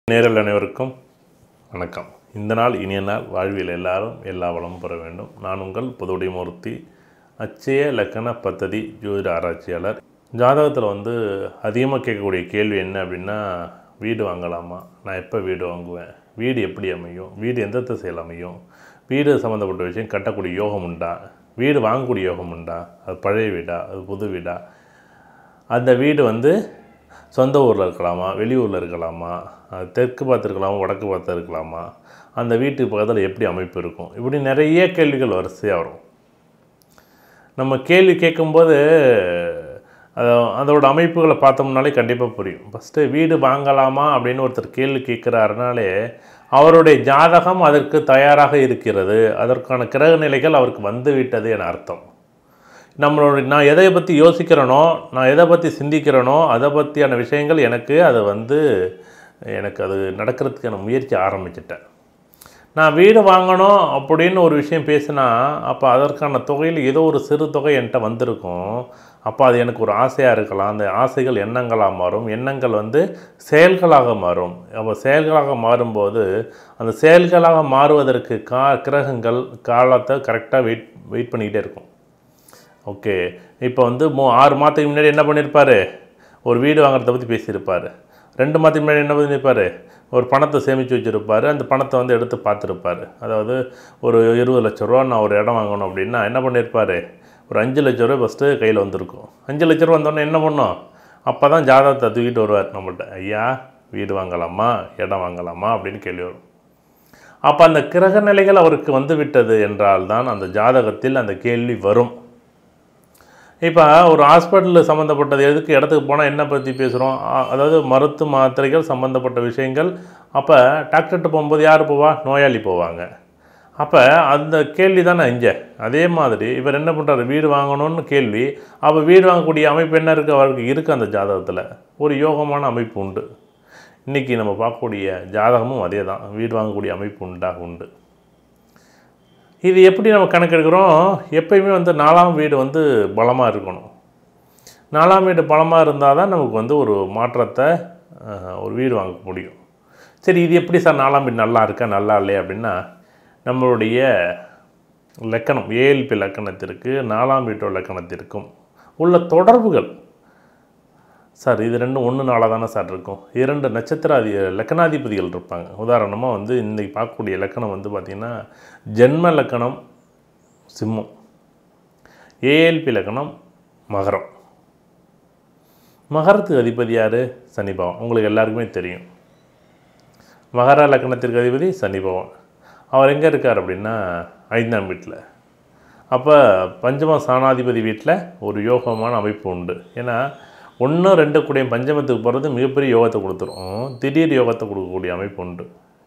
நேரில் அனைவருக்கும் வணக்கம் இந்த நாள் இனிய நாள் வாழ்வில் எல்லாரும் எல்லா வளமும் பெற வேண்டும் நான் உங்கள் புதுடிமூர்த்தி அச்சய லக்கண பத்ததி ஜோதிட ஆராய்ச்சியாளர் ஜாதகத்தில் வந்து அதிகமாக கேட்கக்கூடிய கேள்வி என்ன அப்படின்னா வீடு வாங்கலாமா நான் எப்போ வீடு வாங்குவேன் வீடு எப்படி அமையும் வீடு எந்த திசையில் அமையும் வீடு சம்மந்தப்பட்ட விஷயம் கட்டக்கூடிய யோகம் உண்டா வீடு வாங்கக்கூடிய யோகம் உண்டா அது பழைய வீடா அது புது வீடா அந்த வீடு வந்து சொந்த ஊரில் இருக்கலாமா வெளியூரில் இருக்கலாமா அது தெற்கு பார்த்து இருக்கலாமா வடக்கு பார்த்து இருக்கலாமா அந்த வீட்டுக்கு பக்கத்தில் எப்படி அமைப்பு இருக்கும் இப்படி நிறைய கேள்விகள் வரிசையாக வரும் நம்ம கேள்வி கேட்கும்போது அது அதோட அமைப்புகளை பார்த்தோம்னாலே கண்டிப்பாக புரியும் ஃபஸ்ட்டு வீடு வாங்கலாமா அப்படின்னு ஒருத்தர் கேள்வி கேட்குறாருனாலே அவருடைய ஜாதகம் அதற்கு தயாராக இருக்கிறது அதற்கான கிரக நிலைகள் அவருக்கு வந்து விட்டது என அர்த்தம் நம்மளோட நான் எதை பற்றி யோசிக்கிறேனோ நான் எதை பற்றி சிந்திக்கிறேனோ அதை பற்றியான விஷயங்கள் எனக்கு அது வந்து எனக்கு அது நடக்கிறதுக்கான முயற்சி ஆரம்பிச்சிட்டேன் நான் வீடு வாங்கணும் அப்படின்னு ஒரு விஷயம் பேசினா அப்போ அதற்கான தொகையில் ஏதோ ஒரு சிறு தொகை என்கிட்ட வந்திருக்கும் அப்போ அது எனக்கு ஒரு ஆசையாக இருக்கலாம் அந்த ஆசைகள் எண்ணங்களாக மாறும் எண்ணங்கள் வந்து செயல்களாக மாறும் அப்போ செயல்களாக மாறும்போது அந்த செயல்களாக மாறுவதற்கு கா கிரகங்கள் காலத்தை கரெக்டாக வெயிட் வெயிட் பண்ணிக்கிட்டே இருக்கும் ஓகே இப்போ வந்து மூ ஆறு மாதத்துக்கு முன்னாடி என்ன பண்ணியிருப்பார் ஒரு வீடு வாங்குறத பற்றி பேசியிருப்பார் ரெண்டு மாதத்துக்கு முன்னாடி என்ன பண்ணியிருப்பார் ஒரு பணத்தை சேமித்து வச்சுருப்பார் அந்த பணத்தை வந்து எடுத்து பார்த்துருப்பார் அதாவது ஒரு இருபது லட்ச ரூபா நான் ஒரு இடம் வாங்கணும் அப்படின்னா என்ன பண்ணியிருப்பார் ஒரு அஞ்சு லட்ச ரூபா ஃபஸ்ட்டு கையில் வந்திருக்கும் அஞ்சு லட்ச ரூபா வந்தோடனே என்ன பண்ணோம் அப்போ தான் ஜாதகத்தை தூக்கிட்டு வருவார் நம்மள்ட்ட ஐயா வீடு வாங்கலாமா இடம் வாங்கலாமா அப்படின்னு கேள்வி வரும் அப்போ அந்த கிரக நிலைகள் அவருக்கு வந்து விட்டது என்றால் தான் அந்த ஜாதகத்தில் அந்த கேள்வி வரும் இப்போ ஒரு ஹாஸ்பிட்டலில் சம்மந்தப்பட்டது எதுக்கு இடத்துக்கு போனால் என்ன பற்றி பேசுகிறோம் அதாவது மருத்து மாத்திரைகள் சம்மந்தப்பட்ட விஷயங்கள் அப்போ டாக்டர்கிட்ட போகும்போது யார் போவா நோயாளி போவாங்க அப்போ அந்த கேள்வி தானே இங்கே அதே மாதிரி இவர் என்ன பண்ணுறாரு வீடு வாங்கணும்னு கேள்வி அப்போ வீடு வாங்கக்கூடிய அமைப்பு என்ன இருக்குது அவருக்கு இருக்குது அந்த ஜாதகத்தில் ஒரு யோகமான அமைப்பு உண்டு இன்றைக்கி நம்ம பார்க்கக்கூடிய ஜாதகமும் அதே தான் வீடு வாங்கக்கூடிய அமைப்பு உண்டாக உண்டு இது எப்படி நம்ம கணக்கெடுக்கிறோம் எப்பயுமே வந்து நாலாம் வீடு வந்து பலமாக இருக்கணும் நாலாம் வீடு பலமாக இருந்தால் தான் நமக்கு வந்து ஒரு மாற்றத்தை அஹ், ஒரு வீடு வாங்க முடியும் சரி இது எப்படி சார் நாலாம் வீடு நல்லா இருக்கா நல்லா இல்லையா அப்படின்னா நம்மளுடைய லக்கணம் ஏஎல்பி லக்கணத்திற்கு நாலாம் வீட்டோட லக்கணத்திற்கும் உள்ள தொடர்புகள் சார் இது ரெண்டும் ஒன்று நாளாக தானே சார் இருக்கும் இரண்டு நட்சத்திராதி லக்கணாதிபதிகள் இருப்பாங்க உதாரணமாக வந்து இன்றைக்கி பார்க்கக்கூடிய லக்கணம் வந்து பார்த்திங்கன்னா ஜென்ம லக்கணம் சிம்மம் ஏஎல்பி லக்கணம் மகரம் மகரத்துக்கு அதிபதி யார் சனி பகவான் உங்களுக்கு எல்லாருக்குமே தெரியும் மகர லக்கணத்திற்கு அதிபதி சனி பகவான் அவர் எங்கே இருக்கார் அப்படின்னா ஐந்தாம் வீட்டில் அப்போ பஞ்சம சாணாதிபதி வீட்டில் ஒரு யோகமான அமைப்பு உண்டு ஏன்னா ஒன்று ரெண்டு கூடிய பஞ்சமத்துக்கு போகிறது மிகப்பெரிய யோகத்தை கொடுத்துரும் திடீர் யோகத்தை கொடுக்கக்கூடிய அமைப்பு உண்டு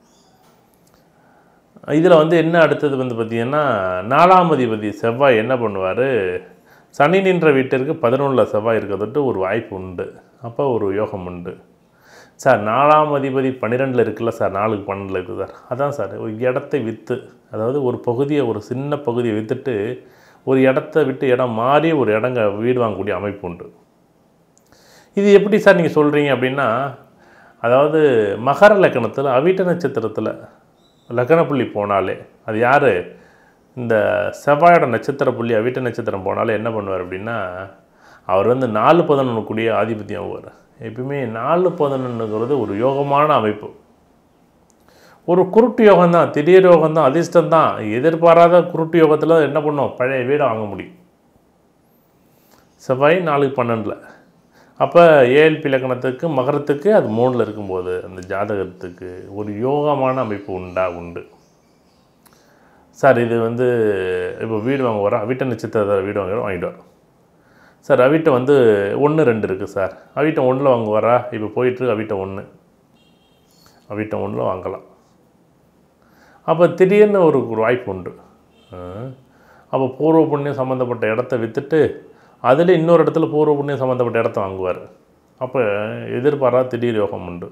இதில் வந்து என்ன அடுத்தது வந்து பார்த்திங்கன்னா நாலாம் அதிபதி செவ்வாய் என்ன பண்ணுவார் சனி நின்ற வீட்டிற்கு பதினொன்றில் செவ்வாய் இருக்கிறதுட்டு ஒரு வாய்ப்பு உண்டு அப்போ ஒரு யோகம் உண்டு சார் நாலாம் அதிபதி பன்னிரெண்டில் இருக்குல்ல சார் நாலுக்கு பன்னெண்டில் இருக்குது சார் அதான் சார் ஒரு இடத்தை விற்று அதாவது ஒரு பகுதியை ஒரு சின்ன பகுதியை விற்றுட்டு ஒரு இடத்த விட்டு இடம் மாறி ஒரு இடங்க வீடு வாங்கக்கூடிய அமைப்பு உண்டு இது எப்படி சார் நீங்கள் சொல்கிறீங்க அப்படின்னா அதாவது மகர லக்கணத்தில் அவிட்ட நட்சத்திரத்தில் லக்கண புள்ளி போனாலே அது யார் இந்த செவ்வாயோட நட்சத்திர புள்ளி அவிட்ட நட்சத்திரம் போனாலே என்ன பண்ணுவார் அப்படின்னா அவர் வந்து நாலு பதினொன்று கூடிய ஆதிபத்தியம் ஆவார் எப்பயுமே நாலு பதினொன்றுங்கிறது ஒரு யோகமான அமைப்பு ஒரு குருட்டு யோகம் தான் திடீர் யோகம் தான் அதிர்ஷ்டம் தான் எதிர்பாராத குருட்டு யோகத்தில் என்ன பண்ணோம் பழைய வீடை வாங்க முடியும் செவ்வாய் நாலுக்கு பன்னெண்டில் அப்போ ஏஎல்பி லக்கணத்துக்கு மகரத்துக்கு அது மூணில் இருக்கும்போது அந்த ஜாதகத்துக்கு ஒரு யோகமான அமைப்பு உண்டா உண்டு சார் இது வந்து இப்போ வீடு வாங்க வரோம் அவிட்ட நட்சத்திரத்தில் வீடு வாங்குறோம் வாங்கிட்டு வரோம் சார் அவிட்ட வந்து ஒன்று ரெண்டு இருக்குது சார் அவிட்டம் ஒன்றில் வாங்க வரா இப்போ போயிட்டுருக்கு அவிட்டம் ஒன்று அவிட்டம் ஒன்றில் வாங்கலாம் அப்போ திடீர்னு ஒரு ஒரு வாய்ப்பு உண்டு அஹ். அப்போ பூர்வ புண்ணியம் சம்மந்தப்பட்ட இடத்த விற்றுட்டு அதில் இன்னொரு இடத்துல பூர்வ புண்ணியம் சம்மந்தப்பட்ட இடத்த வாங்குவார் அப்போ எதிர்பாராத திடீர் யோகம் உண்டு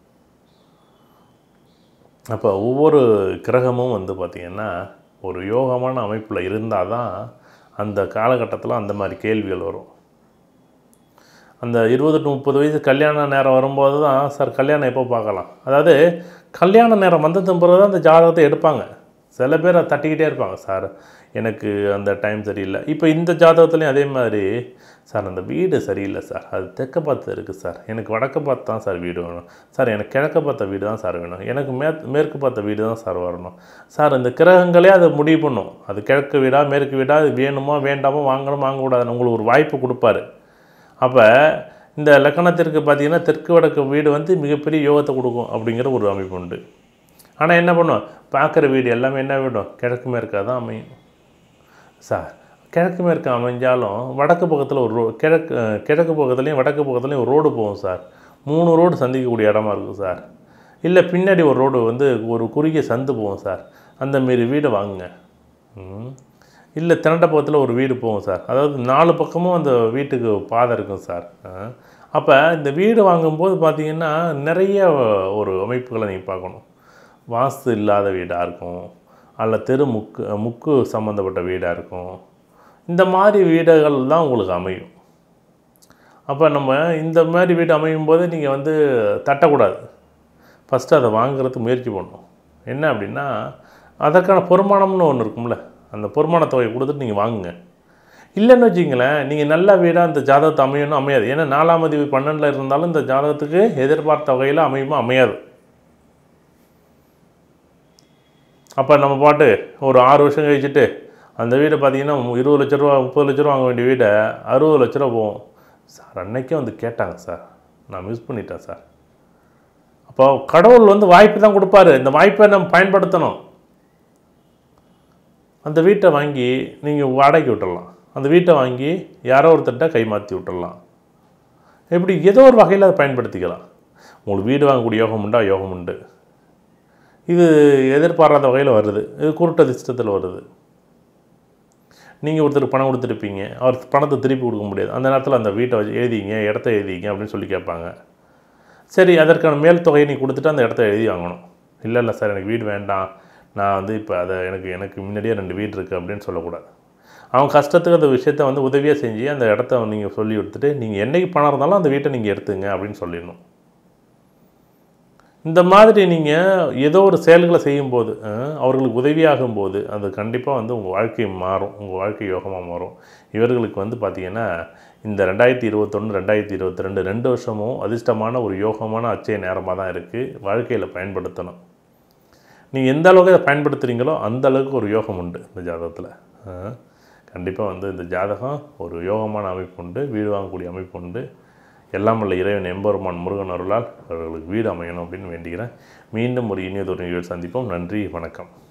அப்போ ஒவ்வொரு கிரகமும் வந்து பார்த்திங்கன்னா ஒரு யோகமான அமைப்பில் இருந்தால் தான் அந்த காலகட்டத்தில் அந்த மாதிரி கேள்விகள் வரும் அந்த இருபது டு முப்பது வயசு கல்யாண நேரம் வரும்போது தான் சார் கல்யாணம் எப்போ பார்க்கலாம் அதாவது கல்யாண நேரம் வந்ததும் பிறகு தான் அந்த ஜாதகத்தை எடுப்பாங்க சில பேர் அதை தட்டிக்கிட்டே இருப்பாங்க சார் எனக்கு அந்த டைம் சரியில்லை இப்போ இந்த ஜாதகத்துலேயும் அதே மாதிரி சார் அந்த வீடு சரியில்லை சார் அது தெற்க பார்த்து இருக்குது சார் எனக்கு வடக்க பார்த்து தான் சார் வீடு வேணும் சார் எனக்கு கிழக்க பார்த்த வீடு தான் சார் வேணும் எனக்கு மே மேற்கு பார்த்த வீடு தான் சார் வரணும் சார் இந்த கிரகங்களே அதை முடிவு பண்ணும் அது கிழக்கு வீடா மேற்கு வீடா அது வேணுமா வேண்டாமா வாங்கணும் வாங்கக்கூடாதுன்னு உங்களுக்கு ஒரு வாய்ப்பு கொடுப்பாரு அப்போ இந்த லக்கணத்திற்கு பார்த்தீங்கன்னா தெற்கு வடக்கு வீடு வந்து மிகப்பெரிய யோகத்தை கொடுக்கும் அப்படிங்கிற ஒரு அமைப்பு உண்டு ஆனால் என்ன பண்ணும் பார்க்குற வீடு எல்லாமே என்ன விடும் கிழக்கு மேற்காக தான் அமையும் சார் கிழக்கு மேற்கு அமைஞ்சாலும் வடக்கு பக்கத்தில் ஒரு ரோ கிழக்கு அஹ், கிழக்கு பக்கத்துலேயும் வடக்கு பக்கத்துலேயும் ஒரு ரோடு போகும் சார் மூணு ரோடு சந்திக்கக்கூடிய இடமா இருக்கும் சார் இல்லை பின்னாடி ஒரு ரோடு வந்து ஒரு குறுகிய சந்து போகும் சார் அந்த மாரி வீடு வாங்குங்க ம். இல்லை திரண்ட பக்கத்தில் ஒரு வீடு போகும் சார் அதாவது நாலு பக்கமும் அந்த வீட்டுக்கு பாதை இருக்கும் சார் அப்போ இந்த வீடு வாங்கும்போது பார்த்தீங்கன்னா நிறைய ஒரு அமைப்புகளை நீங்கள் பார்க்கணும் வாஸ்து இல்லாத வீடாக இருக்கும் அல்ல தெரு முக்கு முக்கு சம்மந்தப்பட்ட வீடாக இருக்கும் இந்த மாதிரி வீடுகள் தான் உங்களுக்கு அமையும் அப்போ நம்ம இந்த மாதிரி வீடு அமையும் போது நீங்கள் வந்து தட்டக்கூடாது ஃபஸ்ட்டு அதை வாங்குறதுக்கு முயற்சி பண்ணணும் என்ன அப்படின்னா அதற்கான பொறுமானம்னு ஒன்று இருக்கும்ல அந்த பொறுமான தொகையை கொடுத்துட்டு நீங்கள் வாங்குங்க இல்லைன்னு வச்சிங்களேன் நீங்கள் நல்ல வீடாக அந்த ஜாதகத்தை அமையணும் அமையாது ஏன்னா நாலாம் அதிபதி பன்னெண்டில் இருந்தாலும் இந்த ஜாதகத்துக்கு எதிர்பார்த்த வகையில் அமையுமா அமையாது அப்போ நம்ம பாட்டு ஒரு ஆறு வருஷம் கழிச்சுட்டு அந்த வீடை பார்த்தீங்கன்னா இருபது லட்ச ரூபா முப்பது லட்ச ரூபா வாங்க வேண்டிய வீடை அறுபது லட்ச ரூபா போகும் சார் அன்னைக்கே வந்து கேட்டாங்க சார் நான் மிஸ் பண்ணிட்டேன் சார் அப்போ கடவுள் வந்து வாய்ப்பு தான் கொடுப்பாரு இந்த வாய்ப்பை நம்ம பயன்படுத்தணும் அந்த வீட்டை வாங்கி நீங்கள் வாடகைக்கு விட்டுடலாம் அந்த வீட்டை வாங்கி யாரோ ஒருத்தர்கிட்ட கை மாற்றி விட்டுடலாம் இப்படி ஏதோ ஒரு வகையில் அதை பயன்படுத்திக்கலாம் உங்களுக்கு வீடு வாங்கக்கூடிய யோகம் உண்டா யோகம் உண்டு இது எதிர்பாராத வகையில் வருது இது குருட்டு அதிர்ஷ்டத்தில் வருது நீங்கள் ஒருத்தருக்கு பணம் கொடுத்துருப்பீங்க அவர் பணத்தை திருப்பி கொடுக்க முடியாது அந்த நேரத்தில் அந்த வீட்டை வச்சு எழுதிங்க இடத்த எழுதிங்க அப்படின்னு சொல்லி கேட்பாங்க சரி அதற்கான மேல் தொகையை நீ கொடுத்துட்டு அந்த இடத்த எழுதி வாங்கணும் இல்லை இல்லை சார் எனக்கு வீடு வேண்டாம் நான் வந்து இப்போ அதை எனக்கு எனக்கு முன்னாடியே ரெண்டு வீடு இருக்குது அப்படின்னு சொல்லக்கூடாது அவன் கஷ்டத்துக்கு அந்த விஷயத்த வந்து உதவியாக செஞ்சு அந்த இடத்த நீங்கள் சொல்லி கொடுத்துட்டு நீங்கள் என்னைக்கு பணம் இருந்தாலும் அந்த வீட்டை நீங்கள் எடுத்துங்க அப்படின்னு சொல்லிடணும் இந்த மாதிரி நீங்கள் ஏதோ ஒரு செயல்களை செய்யும்போது அஹ், அவர்களுக்கு உதவியாகும் போது அது கண்டிப்பாக வந்து உங்கள் வாழ்க்கை மாறும் உங்கள் வாழ்க்கை யோகமாக மாறும் இவர்களுக்கு வந்து பார்த்திங்கன்னா இந்த ரெண்டாயிரத்தி இருபத்தொன்று ரெண்டாயிரத்தி இருபத்தி ரெண்டு ரெண்டு வருஷமும் அதிர்ஷ்டமான ஒரு யோகமான அச்சய நேரமாக தான் இருக்குது வாழ்க்கையில் பயன்படுத்தணும் நீங்கள் எந்த அளவுக்கு அதை பயன்படுத்துகிறீங்களோ அந்த அளவுக்கு ஒரு யோகம் உண்டு இந்த ஜாதகத்தில் கண்டிப்பாக வந்து இந்த ஜாதகம் ஒரு யோகமான அமைப்பு உண்டு வீடு வாங்கக்கூடிய அமைப்பு உண்டு எல்லாம் வல்ல இறைவன் எம்பெருமான் முருகன் அருளால் அவர்களுக்கு வீடு அமையணும் அப்படின்னு வேண்டிக்கிறேன் மீண்டும் ஒரு இனியதொரு நிகழ்வு சந்திப்போம் நன்றி வணக்கம்